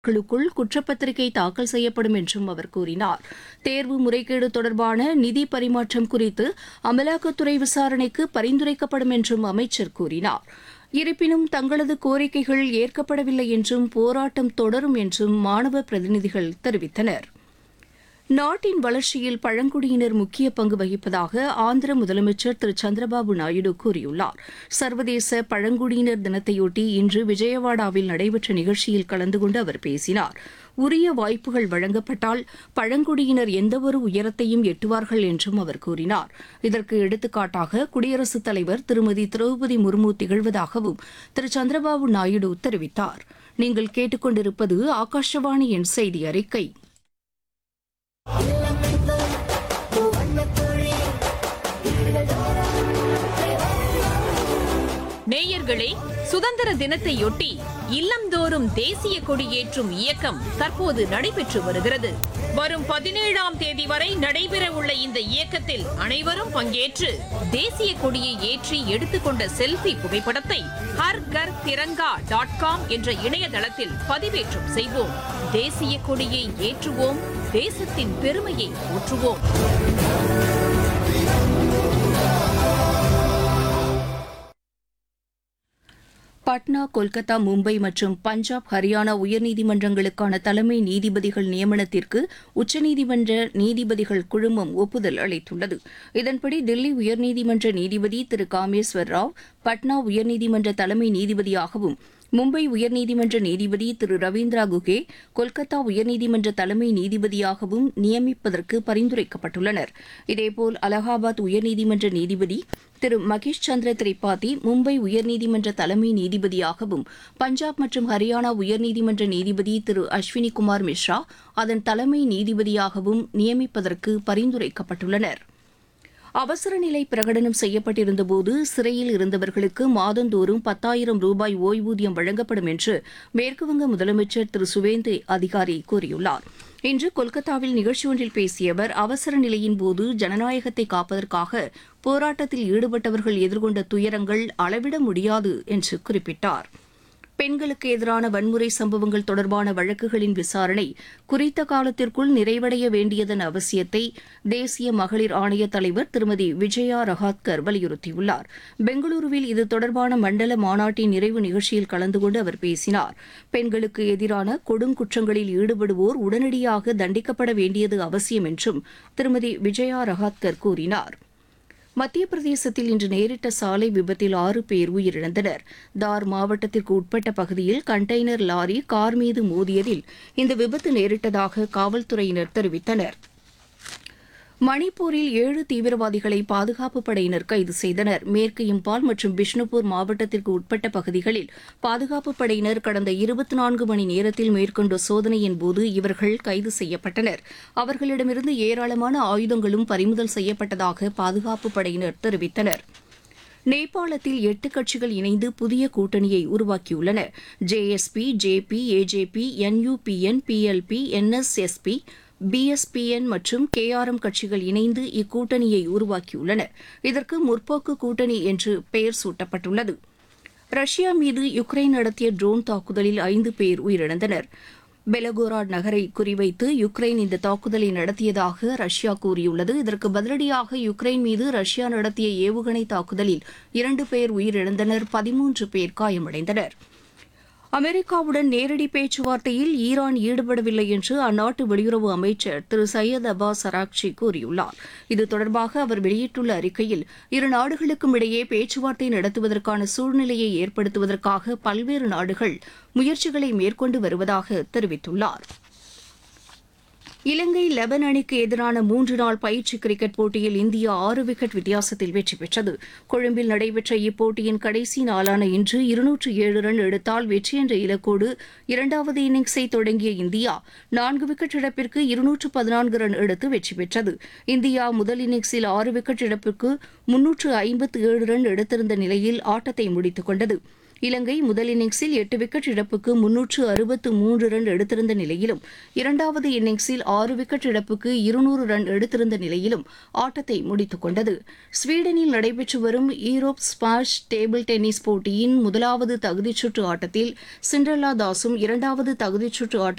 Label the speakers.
Speaker 1: களுக்குள் குற்றப்பத்திரிகை தாக்கல் செய்யப்படும் என்றும் அவர் கூறினார் தேர்வு முறைகேடு தொடர்பான நிதி பரிமாற்றம் குறித்து அமலாக்கத்துறை விசாரணைக்கு பரிந்துரைக்கப்படும் என்றும் அமைச்சர் கூறினார் இருப்பினும் தங்களது கோரிக்கைகள் ஏற்கப்படவில்லை என்றும் போராட்டம் தொடரும் என்றும் மாணவ பிரதிநிதிகள் தெரிவித்தனர் நாட்டின் வளர்ச்சியில் பழங்குடியினர் முக்கிய பங்கு வகிப்பதாக ஆந்திர முதலமைச்சர் திரு சந்திரபாபு நாயுடு கூறியுள்ளார் சர்வதேச பழங்குடியினர் தினத்தையொட்டி இன்று விஜயவாடாவில் நடைபெற்ற நிகழ்ச்சியில் கலந்து கொண்டு அவர் பேசினார் உரிய வாய்ப்புகள் வழங்கப்பட்டால் பழங்குடியினர் எந்தவொரு உயரத்தையும் எட்டுவார்கள் என்றும் அவர் கூறினார் இதற்கு எடுத்துக்காட்டாக குடியரசுத் தலைவர் திருமதி திரௌபதி முர்மு திகழ்வதாகவும் திரு சந்திரபாபு நாயுடு தெரிவித்தார் நீங்கள் கேட்டுக்கொண்டிருப்பது ஆகாஷவாணியின் செய்தி அறிக்கை
Speaker 2: நேயர்களே சுதந்திர தினத்தையொட்டி இல்லந்தோறும் தேசிய கொடியேற்றும் இயக்கம் தற்போது நடைபெற்று வருகிறது வரும் பதினேழாம் தேதி வரை நடைபெற உள்ள இந்த இயக்கத்தில் அனைவரும் பங்கேற்று தேசிய கொடியை ஏற்றி எடுத்துக்கொண்ட செல்ஃபி புகைப்படத்தை ஹர் கர் திரங்கா டாட் காம் என்ற இணையதளத்தில் பதிவேற்றம் செய்வோம் தேசிய கொடியை ஏற்றுவோம் தேசத்தின் பெருமையை போற்றுவோம்
Speaker 1: பாட்னா கொல்கத்தா மும்பை மற்றும் பஞ்சாப் ஹரியானா உயர்நீதிமன்றங்களுக்கான தலைமை நீதிபதிகள் நியமனத்திற்கு உச்சநீதிமன்ற நீதிபதிகள் குழுமம் ஒப்புதல் அளித்துள்ளது இதன்படி தில்லி உயர்நீதிமன்ற நீதிபதி திரு காமேஸ்வர் ராவ் பட்னா உயர்நீதிமன்ற தலைமை நீதிபதியாகவும் மும்பை உயர்நீதிமன்ற நீதிபதி திரு ரவீந்திரா குகே கொல்கத்தா உயர்நீதிமன்ற தலைமை நீதிபதியாகவும் நியமிப்பதற்கு பரிந்துரைக்கப்பட்டுள்ளனர் இதேபோல் அலகாபாத் உயர்நீதிமன்ற நீதிபதி திரு மகேஷ் சந்திர திரிபாதி மும்பை உயர்நீதிமன்ற தலைமை நீதிபதியாகவும் பஞ்சாப் மற்றும் ஹரியானா உயர்நீதிமன்ற நீதிபதி திரு அஸ்வினி குமார் மிஸ்ரா அதன் தலைமை நீதிபதியாகவும் நியமிப்பதற்கு பரிந்துரைக்கப்பட்டுள்ளனர் அவசர நிலை பிரகடனம் செய்யப்பட்டிருந்தபோது சிறையில் இருந்தவர்களுக்கு மாதந்தோறும் பத்தாயிரம் ரூபாய் ஓய்வூதியம் வழங்கப்படும் என்று மேற்குவங்க முதலமைச்சர் திரு சுவேந்து அதிகாரி கூறியுள்ளார் இன்று கொல்கத்தாவில் நிகழ்ச்சி ஒன்றில் பேசிய அவர் அவசர நிலையின் போது ஜனநாயகத்தை காப்பதற்காக போராட்டத்தில் ஈடுபட்டவர்கள் எதிர்கொண்ட துயரங்கள் அளவிட முடியாது என்று குறிப்பிட்டார் பெண்களுக்கு எதிரான வன்முறை சம்பவங்கள் தொடர்பான வழக்குகளின் விசாரணை குறித்த காலத்திற்குள் நிறைவடைய வேண்டியதன் அவசியத்தை தேசிய மகளிர் ஆணைய தலைவர் திருமதி விஜயா ரஹாத்கர் வலியுறுத்தியுள்ளார் பெங்களூருவில் இது தொடர்பான மண்டல மாநாட்டின் நிறைவு நிகழ்ச்சியில் கலந்து கொண்டு அவர் பேசினார் பெண்களுக்கு எதிரான கொடுங்குற்றங்களில் ஈடுபடுவோர் உடனடியாக தண்டிக்கப்பட வேண்டியது அவசியம் என்றும் திருமதி விஜயா ரஹாத்கர் கூறினார் மத்திய பிரதேசத்தில் இன்று நேரிட்ட சாலை விபத்தில் ஆறு பேர் உயிரிழந்தனர் தார் மாவட்டத்திற்கு உட்பட்ட பகுதியில் கண்டெய்னர் லாரி கார் மீது மோதியதில் இந்த விபத்து நேரிட்டதாக காவல்துறையினர் தெரிவித்தனர் மணிப்பூரில் ஏழு தீவிரவாதிகளை பாதுகாப்பு படையினர் கைது செய்தனர் மேற்கு இம்பால் மற்றும் பிஷ்ணுபூர் மாவட்டத்திற்கு உட்பட்ட பகுதிகளில் பாதுகாப்பு படையினர் கடந்த இருபத்தி நான்கு மணி நேரத்தில் மேற்கொண்ட சோதனையின் போது இவர்கள் கைது செய்யப்பட்டனர் அவர்களிடமிருந்து ஏராளமான ஆயுதங்களும் பறிமுதல் செய்யப்பட்டதாக பாதுகாப்பு படையினர் தெரிவித்தனர் நேபாளத்தில் எட்டு கட்சிகள் இணைந்து புதிய கூட்டணியை உருவாக்கியுள்ளன JSP JP AJP NUPN PLP NSSP PSPN மற்றும் கேஆர்எம் கட்சிகள் இணைந்து இக்கூட்டணியை உருவாக்கியுள்ளன இதற்கு முற்போக்கு கூட்டணி என்று பெயர் சூட்டப்பட்டுள்ளது ரஷ்யா மீது யுக்ரைன் நடத்திய ட்ரோன் தாக்குதலில் ஐந்து பேர் உயிரிழந்தனர் பெலகோராட் நகரை குறிவைத்து யுக்ரைன் இந்த தாக்குதலை நடத்தியதாக ரஷ்யா கூறியுள்ளது இதற்கு பதிலடியாக யுக்ரைன் மீது ரஷ்யா நடத்திய ஏவுகணை தாக்குதலில் இரண்டு பேர் உயிரிழந்தனர் பதிமூன்று பேர் காயமடைந்தனர் அமெரிக்காவுடன் நேரடி பேச்சுவார்த்தையில் ஈரான் ஈடுபடவில்லை என்று அந்நாட்டு வெளியுறவு அமைச்சர் திரு சையத் அப்பாஸ் அராக்சி கூறியுள்ளார் இது தொடர்பாக அவர் வெளியிட்டுள்ள அறிக்கையில் இரு நாடுகளுக்கும் இடையே பேச்சுவார்த்தை நடத்துவதற்கான சூழ்நிலையை ஏற்படுத்துவதற்காக பல்வேறு நாடுகள் முயற்சிகளை மேற்கொண்டு வருவதாக தெரிவித்துள்ளார் இலங்கை லெபன் அணிக்கு எதிரான மூன்று நாள் பயிற்சி கிரிக்கெட் போட்டியில் இந்தியா ஆறு விக்கெட் வித்தியாசத்தில் வெற்றி பெற்றது கொழும்பில் நடைபெற்ற இப்போட்டியின் கடைசி நாளான இன்று இருநூற்று ஏழு ரன் எடுத்தால் வெற்றி என்ற இலக்கோடு இரண்டாவது இன்னிங்ஸை தொடங்கிய இந்தியா நான்கு விக்கெட் இழப்பிற்கு இருநூற்று பதினான்கு ரன் எடுத்து வெற்றி பெற்றது இந்தியா முதல் இன்னிங்ஸில் ஆறு விக்கெட் இழப்பிற்கு முன்னூற்று ஐம்பத்து ஏழு ரன் எடுத்திருந்த நிலையில் ஆட்டத்தை முடித்துக் கொண்டது இலங்கை முதல் இன்னிங்ஸில் எட்டு விக்கெட் இழப்புக்கு முன்னூற்று அறுபத்து மூன்று ரன் எடுத்திருந்த நிலையிலும் இரண்டாவது இன்னிங்ஸில் ஆறு விக்கெட் இழப்புக்கு இருநூறு ரன் எடுத்திருந்த நிலையிலும் ஆட்டத்தை முடித்துக் கொண்டது ஸ்வீடனில் நடைபெற்று வரும் ஈரோப் ஸ்பாஷ் டேபிள் டென்னிஸ் போட்டியின் முதலாவது தகுதிச்சுற்று ஆட்டத்தில் சிண்ட்ரலா தாஸும் இரண்டாவது தகுதிச்சுற்று ஆட்டத்தில்